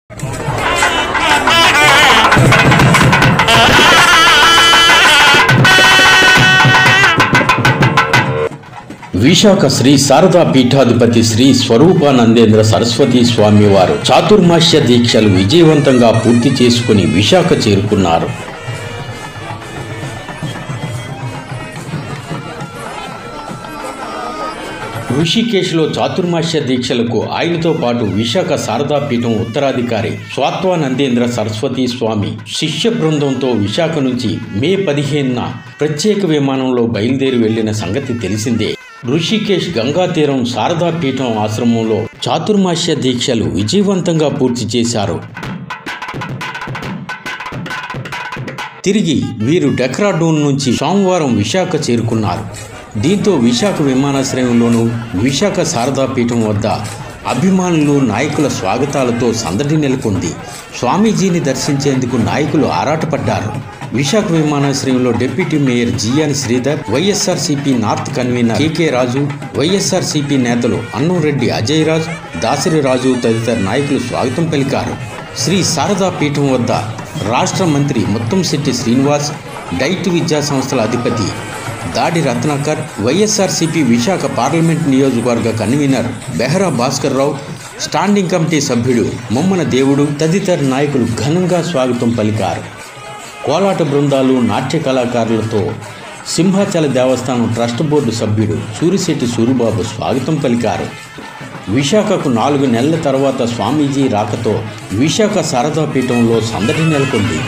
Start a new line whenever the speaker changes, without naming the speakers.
విశాఖ శ్రీ శారదా పీఠాధిపతి శ్రీ స్వరూపానందేంద్ర సరస్వతి స్వామి వారు చాతుర్మాస్య దీక్షలు విజయవంతంగా పూర్తి చేసుకుని విశాఖ చేరుకున్నారు ఋషికేశ్లో చాతుర్మాస్య దీక్షలకు ఆయనతో పాటు విశాఖ శారదా పీఠం ఉత్తరాధికారి స్వాత్వానందేంద్ర సరస్వతి స్వామి శిష్య బృందంతో విశాఖ నుంచి మే పదిహేనున ప్రత్యేక విమానంలో బయలుదేరి వెళ్లిన సంగతి తెలిసిందే ఋషికేశ్ గంగా తీరం శారదా పీఠం ఆశ్రమంలో చాతుర్మాస్య దీక్షలు విజయవంతంగా పూర్తి చేశారు తిరిగి వీరు డెక్రాడూన్ నుంచి సోమవారం విశాఖ చేరుకున్నారు దీంతో విశాఖ విమానాశ్రయంలోనూ విశాఖ శారదా పీఠం వద్ద అభిమానులు నాయకుల స్వాగతాలతో సందడి నెలకొంది స్వామీజీని దర్శించేందుకు నాయకులు ఆరాటపడ్డారు విశాఖ విమానాశ్రయంలో deputy mayor Jiyani Sridhar YSRCP north convener KK Raju YSRCP నేతలు అన్నంరెడ్డి అజయ్ రాజ్ దాసరి రాజు తదితర నాయకులు స్వాగతం పలికారు శ్రీ శారదా పీఠం వద్ద రాష్ట్ర మంత్రి ముత్తంశెట్టి శ్రీనివాస్ డైట్ విద్యా సంస్థల అధిపతి దాడి రత్నాకర్ వైఎస్ఆర్సీపీ విశాఖ పార్లమెంట్ నియోజకవర్గ convener Behara Bhaskar Rao standing committee సభ్యుడు మొమ్మన దేవుడు తదితర నాయకులు ఘనంగా స్వాగతం పలికారు కోలాట బృందాలు నాట్య కళాకారులతో సింహాచల దేవస్థానం ట్రస్ట్ బోర్డు సభ్యుడు సూరిశెట్టి సూరిబాబు స్వాగతం పలికారు విశాఖకు నాలుగు నెలల తర్వాత స్వామీజీ రాకతో విశాఖ శారదా పీఠంలో సందడి నెలకొంది